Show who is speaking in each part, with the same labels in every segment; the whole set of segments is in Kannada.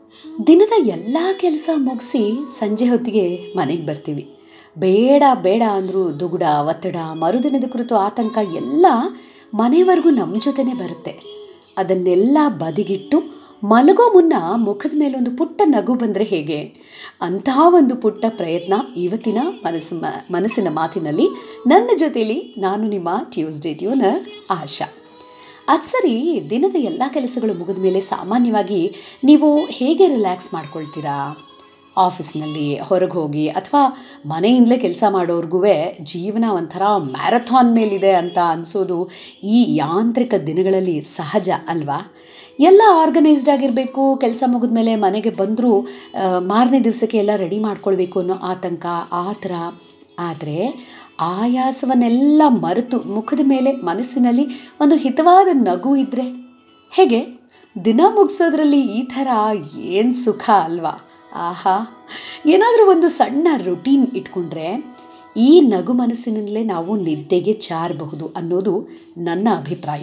Speaker 1: ದಿನದ ಎಲ್ಲ ಕೆಲಸ ಮುಗಿಸಿ ಸಂಜೆ ಹೊತ್ತಿಗೆ ಮನೆಗೆ ಬರ್ತೀವಿ ಬೇಡ ಬೇಡ ಅಂದರೂ ದುಗುಡ ಒತ್ತಡ ಮರುದಿನದ ಕುರಿತು ಆತಂಕ ಎಲ್ಲ ಮನೆವರೆಗೂ ನಮ್ಮ ಜೊತೆನೇ ಬರುತ್ತೆ ಅದನ್ನೆಲ್ಲ ಬದಿಗಿಟ್ಟು ಮಲಗೋ ಮುನ್ನ ಮುಖದ ಮೇಲೆ ಒಂದು ಪುಟ್ಟ ನಗು ಬಂದರೆ ಹೇಗೆ ಅಂತಹ ಒಂದು ಪುಟ್ಟ ಪ್ರಯತ್ನ ಇವತ್ತಿನ ಮನಸ್ಸು ಮ- ಮನಸ್ಸಿನ ಮಾತಿನಲ್ಲಿ ನನ್ನ ಜೊತೆಯಲ್ಲಿ ನಾನು ನಿಮ್ಮ ಟ್ಯೂಸ್ಡೇ ಟ್ಯೂನರ್ ಆಶಾ ಅದು ಸರಿ ದಿನದ ಎಲ್ಲ ಕೆಲಸಗಳು ಮುಗಿದ ಮೇಲೆ ಸಾಮಾನ್ಯವಾಗಿ ನೀವು ಹೇಗೆ ರಿಲ್ಯಾಕ್ಸ್ ಮಾಡ್ಕೊಳ್ತೀರಾ ಆಫೀಸ್ನಲ್ಲಿ ಹೊರಗೆ ಹೋಗಿ ಅಥವಾ ಮನೆಯಿಂದಲೇ ಕೆಲಸ ಮಾಡೋರ್ಗೂ ಜೀವನ ಒಂಥರ ಮ್ಯಾರಥಾನ್ ಮೇಲಿದೆ ಅಂತ ಅನಿಸೋದು ಈ ಯಾಂತ್ರಿಕ ದಿನಗಳಲ್ಲಿ ಸಹಜ ಅಲ್ವಾ ಎಲ್ಲ ಆರ್ಗನೈಸ್ಡ್ ಆಗಿರಬೇಕು ಕೆಲಸ ಮುಗಿದ ಮೇಲೆ ಮನೆಗೆ ಬಂದರೂ ಮಾರನೇ ದಿವಸಕ್ಕೆ ಎಲ್ಲ ರೆಡಿ ಮಾಡ್ಕೊಳ್ಬೇಕು ಅನ್ನೋ ಆತಂಕ ಆ ಥರ ಆದರೆ ಆಯಾಸವನ್ನೆಲ್ಲ ಮರೆತು ಮುಖದ ಮೇಲೆ ಮನಸ್ಸಿನಲ್ಲಿ ಒಂದು ಹಿತವಾದ ನಗು ಇದ್ದರೆ ಹೇಗೆ ದಿನ ಮುಗಿಸೋದ್ರಲ್ಲಿ ಈ ಥರ ಏನು ಸುಖ ಅಲ್ವಾ ಆಹಾ ಏನಾದರೂ ಒಂದು ಸಣ್ಣ ರುಟೀನ್ ಇಟ್ಕೊಂಡ್ರೆ ಈ ನಗು ಮನಸ್ಸಿನಲ್ಲೇ ನಾವು ನಿದ್ದೆಗೆ ಜಾರಬಹುದು ಅನ್ನೋದು ನನ್ನ ಅಭಿಪ್ರಾಯ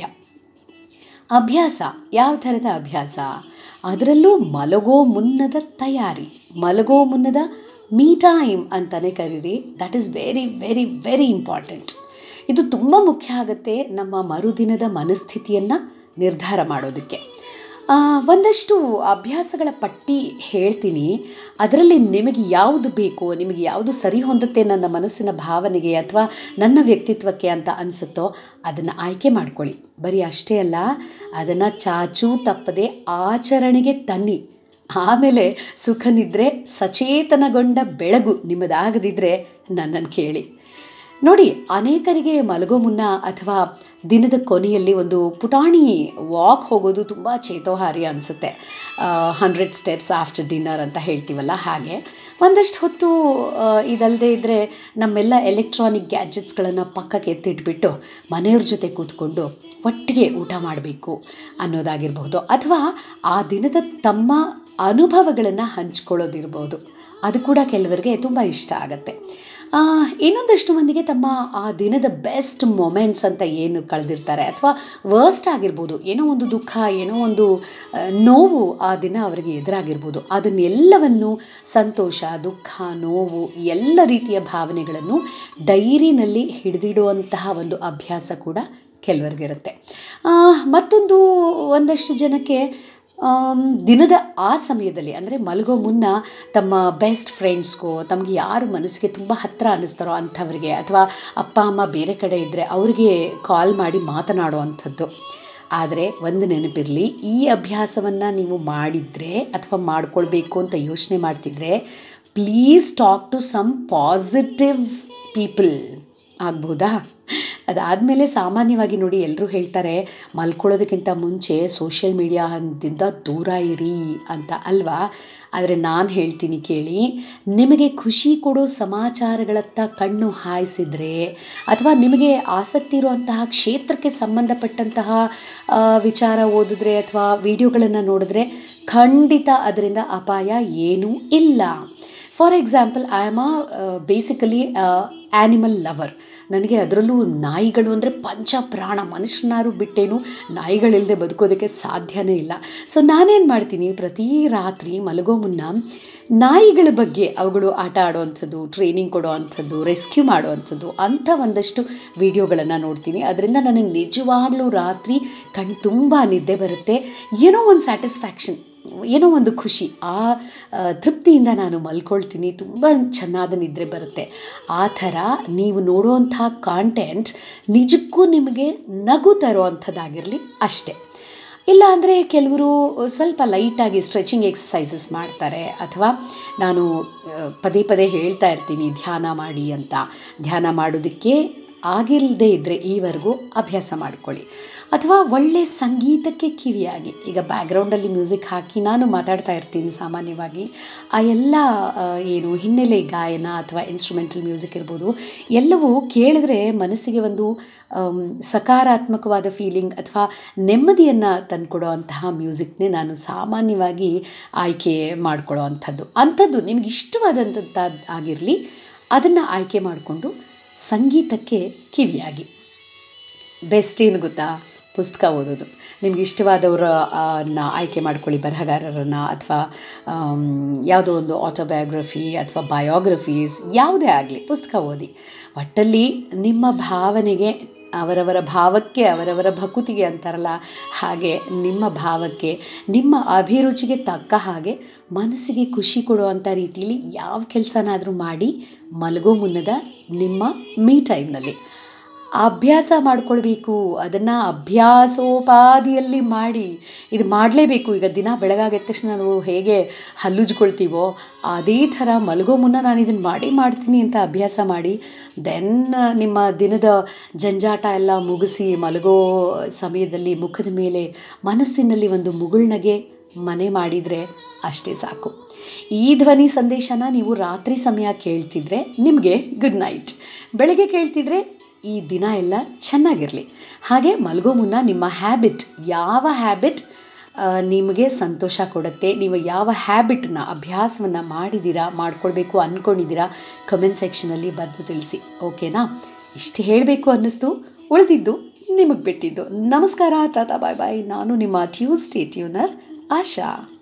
Speaker 1: ಅಭ್ಯಾಸ ಯಾವ ಥರದ ಅಭ್ಯಾಸ ಅದರಲ್ಲೂ ಮಲಗೋ ಮುನ್ನದ ತಯಾರಿ ಮಲಗೋ ಮುನ್ನದ ಮೀ ಟೈಮ್ ಅಂತಲೇ ಕರೀರಿ that is very very very important ಇದು ತುಂಬ ಮುಖ್ಯ ಆಗುತ್ತೆ ನಮ್ಮ ಮರುದಿನದ ಮನಸ್ಥಿತಿಯನ್ನು ನಿರ್ಧಾರ ಮಾಡೋದಕ್ಕೆ ಆ, ಒಂದಷ್ಟು ಅಭ್ಯಾಸಗಳ ಪಟ್ಟಿ ಹೇಳ್ತೀನಿ ಅದರಲ್ಲಿ ನಿಮಗೆ ಯಾವುದು ಬೇಕೋ ನಿಮಗೆ ಯಾವುದು ಸರಿ ಹೊಂದುತ್ತೆ ನನ್ನ ಮನಸ್ಸಿನ ಭಾವನೆಗೆ ಅಥವಾ ನನ್ನ ವ್ಯಕ್ತಿತ್ವಕ್ಕೆ ಅಂತ ಅನಿಸುತ್ತೋ ಅದನ್ನು ಆಯ್ಕೆ ಮಾಡ್ಕೊಳ್ಳಿ ಬರೀ ಅಷ್ಟೇ ಅಲ್ಲ ಅದನ್ನು ಚಾಚೂ ತಪ್ಪದೆ ಆಚರಣೆಗೆ ತನ್ನಿ ಆಮೇಲೆ ಸುಖ ನಿದ್ರೆ ಸಚೇತನಗೊಂಡ ಬೆಳಗು ನಿಮ್ಮದಾಗದಿದ್ದರೆ ನನ್ನನ್ನು ಕೇಳಿ ನೋಡಿ ಅನೇಕರಿಗೆ ಮಲಗೋ ಮುನ್ನ ಅಥವಾ ದಿನದ ಕೊನೆಯಲ್ಲಿ ಒಂದು ಪುಟಾಣಿ ವಾಕ್ ಹೋಗೋದು ತುಂಬ ಚೇತೋಹಾರಿ ಅನಿಸುತ್ತೆ ಹಂಡ್ರೆಡ್ ಸ್ಟೆಪ್ಸ್ ಆಫ್ಟರ್ ಡಿನ್ನರ್ ಅಂತ ಹೇಳ್ತೀವಲ್ಲ ಹಾಗೆ ಒಂದಷ್ಟು ಹೊತ್ತು ಆ, ಇದಲ್ಲದೆ ಇದ್ದರೆ ನಮ್ಮೆಲ್ಲ ಎಲೆಕ್ಟ್ರಾನಿಕ್ ಗ್ಯಾಜೆಟ್ಸ್ಗಳನ್ನು ಪಕ್ಕಕ್ಕೆ ಎತ್ತಿಟ್ಬಿಟ್ಟು ಮನೆಯವ್ರ ಜೊತೆ ಕೂತ್ಕೊಂಡು ಒಟ್ಟಿಗೆ ಊಟ ಮಾಡಬೇಕು ಅನ್ನೋದಾಗಿರ್ಬಹುದು ಅಥವಾ ಆ ದಿನದ ತಮ್ಮ ಅನುಭವಗಳನ್ನು ಹಂಚ್ಕೊಳ್ಳೋದಿರ್ಬೋದು ಅದು ಕೂಡ ಕೆಲವರಿಗೆ ತುಂಬ ಇಷ್ಟ ಆಗುತ್ತೆ ಆ, ಇನ್ನೊಂದಷ್ಟು ಮಂದಿಗೆ ತಮ್ಮ ಆ ದಿನದ ಬೆಸ್ಟ್ ಮೊಮೆಂಟ್ಸ್ ಅಂತ ಏನು ಕಳೆದಿರ್ತಾರೆ ಅಥವಾ ವರ್ಸ್ಟ್ ಆಗಿರ್ಬೋದು ಏನೋ ಒಂದು ದುಃಖ ಏನೋ ಒಂದು ಆ, ನೋವು ಆ ದಿನ ಅವರಿಗೆ ಎದುರಾಗಿರ್ಬೋದು ಅದನ್ನೆಲ್ಲವನ್ನು ಸಂತೋಷ ದುಃಖ ನೋವು ಎಲ್ಲ ರೀತಿಯ ಭಾವನೆಗಳನ್ನು ಡೈರಿನಲ್ಲಿ ಹಿಡಿದಿಡುವಂತಹ ಒಂದು ಅಭ್ಯಾಸ ಕೂಡ ಕೆಲವರಿಗಿರುತ್ತೆ ಆ, ಮತ್ತೊಂದು ಒಂದಷ್ಟು ಜನಕ್ಕೆ ಆಮ್, ದಿನದ ಆ ಸಮಯದಲ್ಲಿ ಅಂದರೆ ಮಲಗೋ ಮುನ್ನ ತಮ್ಮ ಬೆಸ್ಟ್ ಫ್ರೆಂಡ್ಸ್ಗೋ ತಮಗೆ ಯಾರು ಮನಸ್ಸಿಗೆ ತುಂಬ ಹತ್ತಿರ ಅನ್ನಿಸ್ತಾರೋ ಅಂಥವ್ರಿಗೆ ಅಥವಾ ಅಪ್ಪ ಅಮ್ಮ ಬೇರೆ ಕಡೆ ಇದ್ದರೆ ಅವ್ರಿಗೆ ಕಾಲ್ ಮಾಡಿ ಮಾತನಾಡುವಂಥದ್ದು ಆದರೆ ಒಂದು ನೆನಪಿರಲಿ ಈ ಅಭ್ಯಾಸವನ್ನು ನೀವು ಮಾಡಿದರೆ ಅಥವಾ ಮಾಡ್ಕೊಳ್ಬೇಕು ಅಂತ ಯೋಚನೆ ಮಾಡ್ತಿದ್ರೆ please talk to some positive people ಆಗ್ಬೋದಾ ಅದಾದಮೇಲೆ ಸಾಮಾನ್ಯವಾಗಿ ನೋಡಿ ಎಲ್ಲರೂ ಹೇಳ್ತಾರೆ ಮಲ್ಕೊಳ್ಳೋದಕ್ಕಿಂತ ಮುಂಚೆ ಸೋಷಿಯಲ್ ಮೀಡಿಯಾದಿಂದ ದೂರ ಇರಿ ಅಂತ ಅಲ್ವಾ ಆದರೆ ನಾನು ಹೇಳ್ತೀನಿ ಕೇಳಿ ನಿಮಗೆ ಖುಷಿ ಕೊಡೋ ಸಮಾಚಾರಗಳತ್ತ ಕಣ್ಣು ಹಾಯಿಸಿದರೆ ಅಥವಾ ನಿಮಗೆ ಆಸಕ್ತಿ ಇರುವಂತಹ ಕ್ಷೇತ್ರಕ್ಕೆ ಸಂಬಂಧಪಟ್ಟಂತಹ ಆ, ವಿಚಾರ ಓದಿದ್ರೆ ಅಥವಾ ವಿಡಿಯೋಗಳನ್ನು ನೋಡಿದ್ರೆ ಖಂಡಿತ ಅದರಿಂದ ಅಪಾಯ ಏನೂ ಇಲ್ಲ for example I am uh basically animal lover ನನಗೆ ಅದರಲ್ಲೂ ನಾಯಿಗಳು ಅಂದರೆ ಪಂಚ ಪ್ರಾಣ ಮನುಷ್ಯನಾರು ಬಿಟ್ಟೇನು ನಾಯಿಗಳಿಲ್ಲದೆ ಬದುಕೋದಕ್ಕೆ ಸಾಧ್ಯನೇ ಇಲ್ಲ ಸೊ ನಾನೇನು ಮಾಡ್ತೀನಿ ಪ್ರತಿ ರಾತ್ರಿ ಮಲಗೋ ಮುನ್ನ ನಾಯಿಗಳ ಬಗ್ಗೆ ಅವುಗಳು ಆಟ ಆಡುವಂಥದ್ದು ಟ್ರೈನಿಂಗ್ ಕೊಡೋ ಅಂಥದ್ದು ರೆಸ್ಕ್ಯೂ ಮಾಡುವಂಥದ್ದು ಅಂಥ ಒಂದಷ್ಟು ವಿಡಿಯೋಗಳನ್ನು ನೋಡ್ತೀನಿ ಅದರಿಂದ ನನಗೆ ನಿಜವಾಗ್ಲೂ ರಾತ್ರಿ ಕಣ್ ತುಂಬ ನಿದ್ದೆ ಬರುತ್ತೆ ಏನೋ ಒಂದು ಸ್ಯಾಟಿಸ್ಫ್ಯಾಕ್ಷನ್ ಏನೋ ಒಂದು ಖುಷಿ ಆ ಆ, ತೃಪ್ತಿಯಿಂದ ನಾನು ಮಲ್ಕೊಳ್ತೀನಿ ತುಂಬ ಚೆನ್ನಾದ ನಿದ್ರೆ ಬರುತ್ತೆ ಆ ಥರ ನೀವು ನೋಡುವಂಥ ಕಾಂಟೆಂಟ್ ನಿಜಕ್ಕೂ ನಿಮಗೆ ನಗು ತರುವಂಥದ್ದಾಗಿರಲಿ ಅಷ್ಟೇ ಇಲ್ಲ ಅಂದರೆ ಕೆಲವರು ಸ್ವಲ್ಪ ಲೈಟಾಗಿ ಸ್ಟ್ರೆಚಿಂಗ್ ಎಕ್ಸಸೈಸಸ್ ಮಾಡ್ತಾರೆ ಅಥವಾ ನಾನು ಆ, ಪದೇ ಪದೇ ಹೇಳ್ತಾ ಇರ್ತೀನಿ ಧ್ಯಾನ ಮಾಡಿ ಅಂತ ಧ್ಯಾನ ಮಾಡೋದಕ್ಕೆ ಆಗಿಲ್ಲದೆ ಇದ್ದರೆ ಈವರೆಗೂ ಅಭ್ಯಾಸ ಮಾಡ್ಕೊಳ್ಳಿ ಅಥವಾ ಒಳ್ಳೆ ಸಂಗೀತಕ್ಕೆ ಕಿವಿಯಾಗಿ ಈಗ ಬ್ಯಾಕ್ಗ್ರೌಂಡಲ್ಲಿ ಮ್ಯೂಸಿಕ್ ಹಾಕಿ ನಾನು ಮಾತಾಡ್ತಾ ಇರ್ತೀನಿ ಸಾಮಾನ್ಯವಾಗಿ ಆ ಎಲ್ಲ ಆ, ಏನು ಹಿನ್ನೆಲೆ ಗಾಯನ ಅಥವಾ ಇನ್ಸ್ಟ್ರೂಮೆಂಟಲ್ ಮ್ಯೂಸಿಕ್ ಇರ್ಬೋದು ಎಲ್ಲವೂ ಕೇಳಿದ್ರೆ ಮನಸ್ಸಿಗೆ ಒಂದು ಆಮ್, ಸಕಾರಾತ್ಮಕವಾದ ಫೀಲಿಂಗ್ ಅಥವಾ ನೆಮ್ಮದಿಯನ್ನು ತಂದುಕೊಡೋ ಅಂತಹ ಮ್ಯೂಸಿಕ್ನೇ ನಾನು ಸಾಮಾನ್ಯವಾಗಿ ಆಯ್ಕೆ ಮಾಡ್ಕೊಳ್ಳೋ ಅಂಥದ್ದು ಅಂಥದ್ದು ನಿಮ್ಗೆ ಇಷ್ಟವಾದಂಥದ್ದು ಆಗಿರಲಿ ಅದನ್ನು ಆಯ್ಕೆ ಮಾಡಿಕೊಂಡು ಸಂಗೀತಕ್ಕೆ ಕಿವಿಯಾಗಿ ಬೆಸ್ಟ್ ಏನು ಗೊತ್ತಾ ಪುಸ್ತಕ ಓದೋದು ನಿಮ್ಗೆ ಇಷ್ಟವಾದವರನ್ನ ಆಯ್ಕೆ ಮಾಡ್ಕೊಳ್ಳಿ ಬರಹಗಾರರನ್ನು ಅಥವಾ ಯಾವುದೋ ಒಂದು ಆಟೋಬಯೋಗ್ರಫಿ ಅಥವಾ ಬಯೋಗ್ರಫೀಸ್ ಯಾವುದೇ ಆಗಲಿ ಪುಸ್ತಕ ಓದಿ ಒಟ್ಟಲ್ಲಿ ನಿಮ್ಮ ಭಾವನೆಗೆ ಅವರವರ ಭಾವಕ್ಕೆ ಅವರವರ ಭಕುತಿಗೆ ಅಂತಾರಲ್ಲ ಹಾಗೆ ನಿಮ್ಮ ಭಾವಕ್ಕೆ ನಿಮ್ಮ ಅಭಿರುಚಿಗೆ ತಕ್ಕ ಹಾಗೆ ಮನಸ್ಸಿಗೆ ಖುಷಿ ಕೊಡುವಂಥ ರೀತಿಯಲ್ಲಿ ಯಾವ ಕೆಲಸನಾದರೂ ಮಾಡಿ ಮಲಗೋ ಮುನ್ನದ ನಿಮ್ಮ ಮೀ ಟೈಮ್ನಲ್ಲಿ ಅಭ್ಯಾಸ ಮಾಡ್ಕೊಳ್ಬೇಕು ಅದನ್ನು ಅಭ್ಯಾಸೋಪಾದಿಯಲ್ಲಿ ಮಾಡಿ ಇದು ಮಾಡಲೇಬೇಕು ಈಗ ದಿನ ಬೆಳಗಾಗಿದ ತಕ್ಷಣ ನಾವು ಹೇಗೆ ಹಲ್ಲುಜ್ಕೊಳ್ತೀವೋ ಅದೇ ಥರ ಮಲಗೋ ಮುನ್ನ ನಾನು ಇದನ್ನು ಮಾಡಿ ಮಾಡ್ತೀನಿ ಅಂತ ಅಭ್ಯಾಸ ಮಾಡಿ ದೆನ್ ನಿಮ್ಮ ದಿನದ ಜಂಜಾಟ ಎಲ್ಲ ಮುಗಿಸಿ ಮಲಗೋ ಸಮಯದಲ್ಲಿ ಮುಖದ ಮೇಲೆ ಮನಸ್ಸಿನಲ್ಲಿ ಒಂದು ಮುಗುಳ್ನಗೆ ಮನೆ ಮಾಡಿದರೆ ಅಷ್ಟೇ ಸಾಕು ಈ ಧ್ವನಿ ಸಂದೇಶನ ನೀವು ರಾತ್ರಿ ಸಮಯ ಕೇಳ್ತಿದ್ರೆ ನಿಮಗೆ ಗುಡ್ ನೈಟ್ ಬೆಳಗ್ಗೆ ಕೇಳ್ತಿದ್ರೆ ಈ ದಿನ ಎಲ್ಲ ಚೆನ್ನಾಗಿರಲಿ ಹಾಗೆ ಮಲಗೋ ಮುನ್ನ ನಿಮ್ಮ ಹ್ಯಾಬಿಟ್ ಯಾವ ಹ್ಯಾಬಿಟ್ ನಿಮಗೆ ಸಂತೋಷ ಕೊಡುತ್ತೆ ನೀವು ಯಾವ ಹ್ಯಾಬಿಟ್ನ ಅಭ್ಯಾಸವನ್ನು ಮಾಡಿದ್ದೀರಾ ಮಾಡ್ಕೊಳ್ಬೇಕು ಅಂದ್ಕೊಂಡಿದ್ದೀರಾ ಕಮೆಂಟ್ ಸೆಕ್ಷನಲ್ಲಿ ಬರೆದು ತಿಳಿಸಿ ಓಕೆನಾ ಇಷ್ಟು ಹೇಳಬೇಕು ಅನ್ನಿಸ್ತು ಉಳಿದಿದ್ದು ನಿಮಗೆ ಬಿಟ್ಟಿದ್ದು ನಮಸ್ಕಾರ ಟಾಟಾ ಬಾಯ್ ಬಾಯ್ ನಾನು ನಿಮ್ಮ ಟ್ಯೂಸ್ಡೇ ಟ್ಯೂನರ್ ಆಶಾ